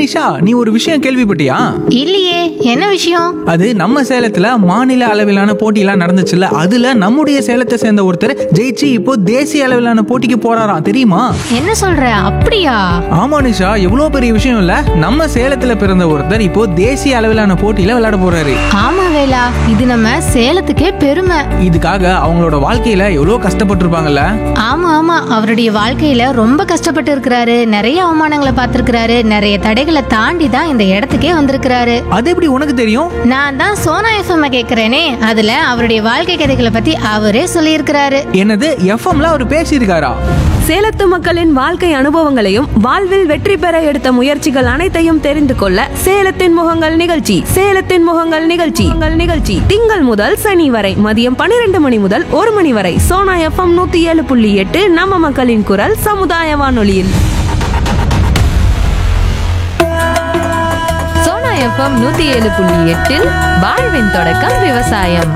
நிஷா நீ ஒரு விஷயம் கேள்விப்பட்டியா இல்லையே என்ன விஷயம் அது நம்ம சேலத்துல மாநில அளவிலான போட்டியெல்லாம் நடந்துச்சுல்ல அதுல நம்முடைய சேலத்தை சேர்ந்த ஒருத்தர் ஜெயிச்சு இப்போ தேசிய அளவிலான போட்டிக்கு போறாராம் தெரியுமா என்ன சொல்ற அப்படியா ஆமா நிஷா எவ்வளவு பெரிய விஷயம் இல்ல நம்ம சேலத்துல பிறந்த ஒருத்தர் இப்போ தேசிய அளவிலான போட்டியில விளையாட போறாரு ஆமா வேலா இது நம்ம சேலத்துக்கே பெருமை இதுக்காக அவங்களோட வாழ்க்கையில எவ்வளவு கஷ்டப்பட்டிருப்பாங்கல்ல ஆமா ஆமா அவருடைய வாழ்க்கையில ரொம்ப கஷ்டப்பட்டு இருக்கிறாரு நிறைய அவமானங்களை பார்த்திருக்கிறாரு நிறைய தடைகளை தாண்டி தான் இந்த இடத்துக்கே வந்திருக்கிறாரு அது எப்படி உனக்கு தெரியும் நான் தான் சோனா எஃப்எம் கேக்குறேனே அதுல அவருடைய வாழ்க்கை கதைகளை பத்தி அவரே சொல்லியிருக்கிறாரு என்னது எஃப்எம்ல அவர் பேசியிருக்காரா சேலத்து மக்களின் வாழ்க்கை அனுபவங்களையும் வாழ்வில் வெற்றி பெற எடுத்த முயற்சிகள் அனைத்தையும் தெரிந்து கொள்ள சேலத்தின் முகங்கள் நிகழ்ச்சி சேலத்தின் முகங்கள் நிகழ்ச்சி உங்கள் நிகழ்ச்சி திங்கள் முதல் சனி வரை மதியம் பன்னிரண்டு மணி முதல் ஒரு மணி வரை சோனா எஃப்எம் நூத்தி ஏழு புள்ளி எட்டு நம்ம மக்களின் குரல் சமுதாய வானொலியில் சோனா எஃப்எம் நூத்தி ஏழு புள்ளி எட்டில் வாழ்வின் தொடக்கம் விவசாயம்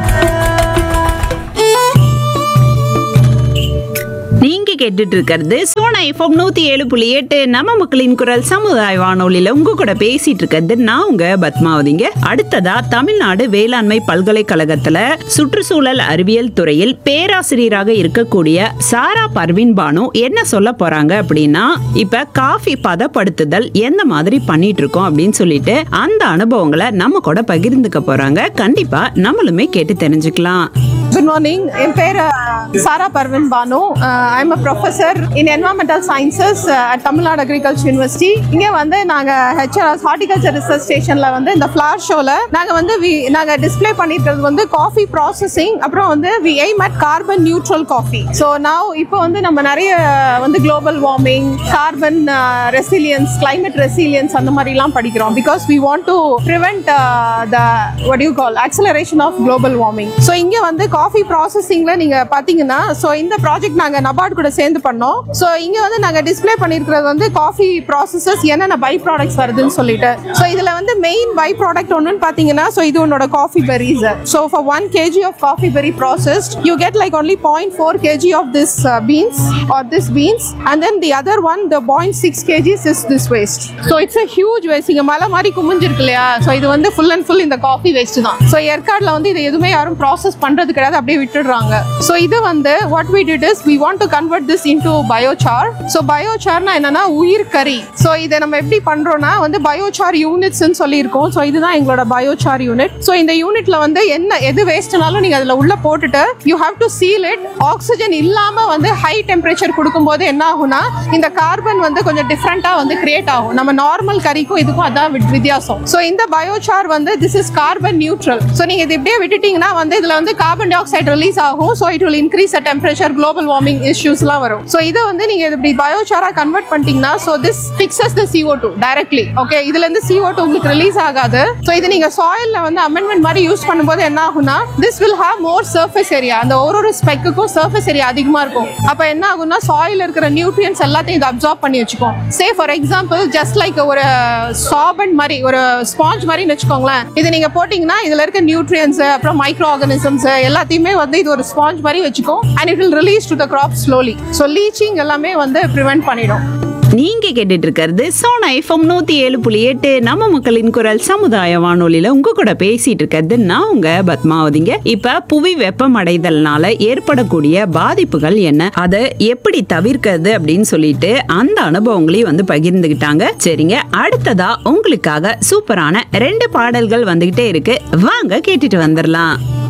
நீங்க கேட்டுட்டு இருக்கிறது சோனா எஃப்எம் நூத்தி ஏழு புள்ளி எட்டு நம்ம மக்களின் குரல் சமுதாய வானொலியில உங்க கூட பேசிட்டு இருக்கிறது நான் உங்க பத்மாவதிங்க அடுத்ததா தமிழ்நாடு வேளாண்மை பல்கலைக்கழகத்துல சுற்றுச்சூழல் அறிவியல் துறையில் பேராசிரியராக இருக்கக்கூடிய சாரா பர்வின் பானு என்ன சொல்ல போறாங்க அப்படின்னா இப்ப காஃபி பதப்படுத்துதல் எந்த மாதிரி பண்ணிட்டு இருக்கோம் அப்படின்னு சொல்லிட்டு அந்த அனுபவங்களை நம்ம கூட பகிர்ந்துக்க போறாங்க கண்டிப்பா நம்மளுமே கேட்டு தெரிஞ்சுக்கலாம் Good morning. என் பேர் Sara Parveen Banu I'm a professor in environmental sciences at Tamil Nadu agriculture university இங்கே வந்து நாங்கள் ஹெச்ஆர்எஸ் ஹார்டிகல்ச்சர் ரிசர்ச் ஸ்டேஷனில் வந்து இந்த ஃப்ளார் ஷோவில் நாங்கள் வந்து வி நாங்கள் டிஸ்ப்ளே பண்ணியிருக்கிறது வந்து காஃபி ப்ராசஸிங் அப்புறம் வந்து we aim at carbon neutral coffee so நான் இப்போ வந்து நம்ம நிறைய வந்து global warming carbon resilience climate resilience அந்த மாதிரிலாம் படிக்கிறோம் because we want to prevent the what you call acceleration of global warming so இங்கே வந்து காஃபி ப்ராசஸிங்கில் நீங்கள் பார்த்தீங்கன்னா ஸோ இந்த ப்ராஜெக்ட் நாங்கள் நபார்ட் கூட சேர்ந்து பண்ணோம் ஸோ இங்கே வந்து நாங்கள் டிஸ்ப்ளே பண்ணியிருக்கிறது வந்து காஃபி ப்ராசஸஸ் என்னென்ன பை ப்ராடக்ட்ஸ் வருதுன்னு சொல்லிட்டு ஸோ இதில் வந்து மெயின் பை ப்ராடக்ட் ஒன்றுன்னு பார்த்தீங்கன்னா ஸோ இது உன்னோட coffee berries so for one KG of coffee berry processed you get like only point four KG of this beans or this beans and then the other one the point six KGs is this waste so it's a huge waste இங்கே மலை மாதிரி குமிஞ்சிருக்கு இல்லையா so இது வந்து full and full இந்த coffee waste தான் so ஏற்காடில் வந்து இது எதுவுமே யாரும் ப்ராசஸ் பண்ணுறது கிடையாது அப்படியே விட்டுடுறாங்க ஸோ இது வந்து what we did is we want to convert this into biochar so பயோசார்னா என்னன்னா உயிர் கறி ஸோ இதை நம்ம எப்படி பண்றோம்னா வந்து பயோசார் யூனிட்ஸ்னு சொல்லியிருக்கோம் ஸோ இதுதான் எங்களோட பயோசார் யூனிட் ஸோ இந்த யூனிட்ல வந்து என்ன எது வேஸ்ட்னாலும் நீங்க அதுல உள்ள போட்டுட்டு you have to seal it oxygen இல்லாம வந்து ஹை டெம்பரேச்சர் கொடுக்கும்போது என்ன ஆகும்னா இந்த கார்பன் வந்து கொஞ்சம் டிஃப்ரெண்டா வந்து கிரியேட் ஆகும் நம்ம நார்மல் கறிக்கும் இதுக்கும் அதான் வித்- வித்தியாசம் ஸோ இந்த பயோசார் வந்து this is carbon neutral so நீங்க இது இப்படியே விட்டுட்டீங்கன்னா வந்து இதுல வந்து கார்பன் டை ஆக்சைடு ரிலீஸ் ஆகும் so it will increase a temperature global warming இஷ்யூஸ்லாம் வரும் ஸோ இதை வந்து நீங்க இது இப்படி பயோசாரா கன்வெர்ட் பண்ணிட்டீங்கன்னா so this fixes the CO2 too directly okay இதுல இருந்து CO2 டூ உங்களுக்கு ரிலீஸ் ஆகாது ஸோ இது நீங்க சாயில்ல வந்து அமெண்ட்மெண்ட் மாதிரி யூஸ் பண்ணும்போது என்ன ஆகும்னா this will have more surface area அந்த ஒரு ஒரு ஸ்பெக்குக்கும் சர்ஃபேஸ் ஏரியா அதிகமா இருக்கும் அப்ப என்ன ஆகும்னா சாயில் இருக்கிற நியூட்ரியன்ஸ் எல்லாத்தையும் இது அப்சார்ப் பண்ணி வச்சுக்கும் say for example just like ஒரு சாபன் மாதிரி ஒரு ஸ்பாஞ்ச் மாதிரின்னு வச்சுக்கோங்களேன் இது நீங்க போட்டீங்கன்னா இதுல இருக்க நியூட்ரியன்ஸ் அப்புறம் மைக்ரோ ஆர்கானிசம்ஸ் எல்லாத்தையுமே வந்து இது ஒரு ஸ்பாஞ்ச் மாதிரி வச்சுக்கும் and it will release to the crop slowly so leaching எல்லாமே வந்து ப்ரிவென்ட் பண்ணிடும் நீங்க கேட்டுட்டு இருக்கிறது சோனா எஃப்எம் நூத்தி ஏழு புள்ளி எட்டு நம்ம மக்களின் குரல் சமுதாய வானொலியில உங்க கூட பேசிட்டு இருக்கிறது நான் உங்க பத்மாவதிங்க இப்ப புவி வெப்பமடைதல்னால ஏற்படக்கூடிய பாதிப்புகள் என்ன அதை எப்படி தவிர்க்கிறது அப்படின்னு சொல்லிட்டு அந்த அனுபவங்களையும் வந்து பகிர்ந்துகிட்டாங்க சரிங்க அடுத்ததா உங்களுக்காக சூப்பரான ரெண்டு பாடல்கள் வந்துகிட்டே இருக்கு வாங்க கேட்டுட்டு வந்துடலாம்